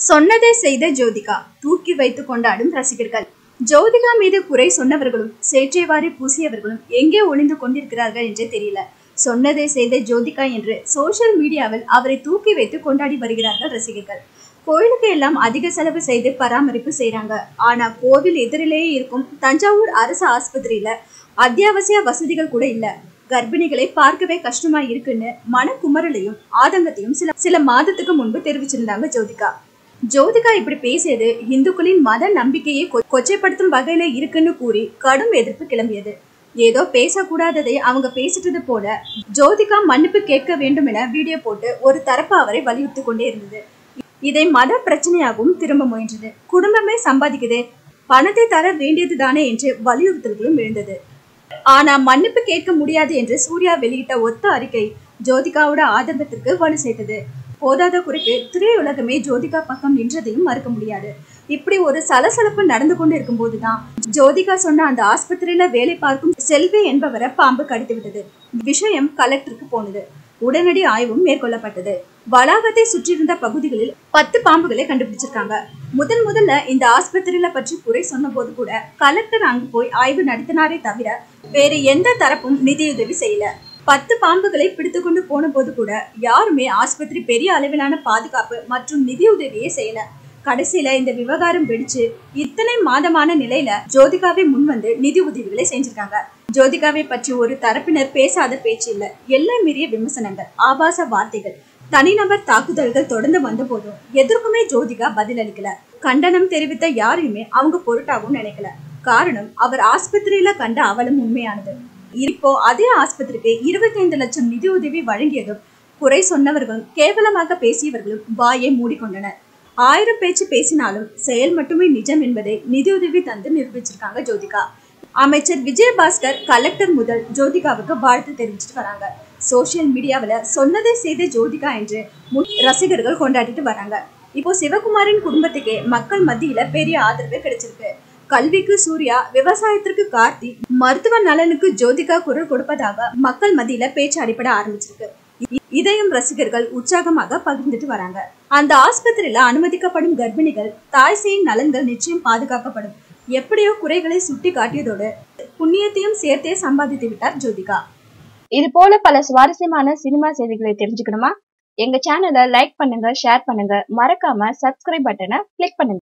சொன்னதை செய்த ஜோதிகா தூக்கி வைத்து கொண்டாடும் ரசிகர்கள் ஜோதிகா மீது குறை சொன்னவர்களும் சேற்றைவாரி பூசியவர்களும் எங்கே ஒளிந்து கொண்டிருக்கிறார்கள் என்றே தெரியல சொன்னதை செய்த ஜோதிகா என்று சோஷியல் மீடியாவில் அவரை தூக்கி வைத்து கொண்டாடி வருகிறார்கள் ரசிகர்கள் கோயிலுக்கு எல்லாம் அதிக செலவு செய்து பராமரிப்பு செய்றாங்க ஆனா கோவில் எதிரிலேயே இருக்கும் தஞ்சாவூர் அரசு ஆஸ்பத்திரியில அத்தியாவசிய வசதிகள் கூட இல்ல கர்ப்பிணிகளை பார்க்கவே கஷ்டமா இருக்குன்னு மனக்குமரலையும் ஆதங்கத்தையும் சில சில மாதத்துக்கு முன்பு தெரிவிச்சிருந்தாங்க ஜோதிகா ஜோதிகா இப்படி பேசியது இந்துக்களின் மத நம்பிக்கையை கொ- கொச்சைப்படுத்தும் வகையில இருக்குன்னு கூறி கடும் எதிர்ப்பு கிளம்பியது ஏதோ பேசக்கூடாததை அவங்க பேசிட்டது போல ஜோதிகா மன்னிப்பு கேட்க வேண்டும் என வீடியோ போட்டு ஒரு தரப்பு அவரை வலியுறுத்தி கொண்டே இருந்தது இதை மத பிரச்சனையாகவும் திரும்ப முயன்றது குடும்பமே சம்பாதிக்குதே பணத்தை தர வேண்டியது தானே என்று வலியுறுத்தல்களும் எழுந்தது ஆனா மன்னிப்பு கேட்க முடியாது என்று சூர்யா வெளியிட்ட ஒத்த அறிக்கை ஜோதிகாவோட ஆதங்கத்திற்கு வலு சேர்த்தது போதாத குறைக்கு திரையுலகமே ஜோதிகா பக்கம் நின்றதையும் மறுக்க முடியாது இப்படி ஒரு சலசலப்பு நடந்து கொண்டு இருக்கும்போதுதான் ஜோதிகா சொன்ன அந்த ஆஸ்பத்திரியில வேலை பார்க்கும் செல்வி என்பவரை பாம்பு கடித்து விட்டது விஷயம் கலெக்டருக்கு போனது உடனடி ஆய்வும் மேற்கொள்ளப்பட்டது வளாகத்தை சுற்றியிருந்த பகுதிகளில் பத்து பாம்புகளை கண்டுபிடிச்சிருக்காங்க முதன் முதல்ல இந்த ஆஸ்பத்திரியில பற்றி குறை சொன்னபோது கூட கலெக்டர் அங்கு போய் ஆய்வு நடத்தினாரே தவிர வேறு எந்த தரப்பும் நிதியுதவி செய்யல பத்து பாம்புகளை பிடித்து கொண்டு போன போது கூட யாருமே ஆஸ்பத்திரி பெரிய அளவிலான பாதுகாப்பு மற்றும் நிதியுதவியே செய்யல கடைசியில இந்த விவகாரம் வெடிச்சு இத்தனை மாதமான நிலையில ஜோதிகாவே முன்வந்து நிதி உதவிகளை செஞ்சிருக்காங்க ஜோதிகாவை பற்றி ஒரு தரப்பினர் பேசாத பேச்சு இல்ல எல்லை மீறிய விமர்சனங்கள் ஆபாச வார்த்தைகள் தனிநபர் தாக்குதல்கள் தொடர்ந்து வந்த போதும் எதற்குமே ஜோதிகா பதிலளிக்கல கண்டனம் தெரிவித்த யாரையுமே அவங்க பொருட்டாகவும் நினைக்கல காரணம் அவர் ஆஸ்பத்திரியில கண்ட அவலம் உண்மையானது இப்போ அதே ஆஸ்பத்திரிக்கு இருபத்தைந்து லட்சம் நிதி உதவி வழங்கியதும் குறை சொன்னவர்களும் கேவலமாக பேசியவர்களும் வாயை மூடிக்கொண்டனர் ஆயிரம் பேச்சு பேசினாலும் செயல் மட்டுமே நிஜம் என்பதை நிதியுதவி தந்து நிரூபிச்சிருக்காங்க ஜோதிகா அமைச்சர் விஜயபாஸ்கர் கலெக்டர் முதல் ஜோதிகாவுக்கு வாழ்த்து தெரிவிச்சிட்டு வராங்க சோஷியல் மீடியாவில் சொன்னதை செய்த ஜோதிகா என்று முன் ரசிகர்கள் கொண்டாடிட்டு வராங்க இப்போ சிவகுமாரின் குடும்பத்துக்கே மக்கள் மத்தியில பெரிய ஆதரவு கிடைச்சிருக்கு கல்விக்கு சூர்யா விவசாயத்திற்கு கார்த்தி மருத்துவ நலனுக்கு ஜோதிகா குரல் கொடுப்பதாக மக்கள் மத்தியில பேச்சு அடிப்பட ஆரம்பிச்சிருக்கு இ- இதையும் ரசிகர்கள் உற்சாகமாக பகிர்ந்துட்டு வராங்க அந்த ஆஸ்பத்திரியில அனுமதிக்கப்படும் கர்ப்பிணிகள் தாய் சேயின் நலன்கள் நிச்சயம் பாதுகாக்கப்படும் எப்படியோ குறைகளை சுட்டி காட்டியதோடு புண்ணியத்தையும் சேர்த்தே சம்பாதித்து விட்டார் ஜோதிகா இது போல பல சுவாரஸ்யமான சினிமா செய்திகளை தெரிஞ்சுக்கணுமா எங்க சேனலை லைக் பண்ணுங்க ஷேர் பண்ணுங்க மறக்காம சப்ஸ்கிரைப் பட்டனை கிளிக் பண்ணுங்க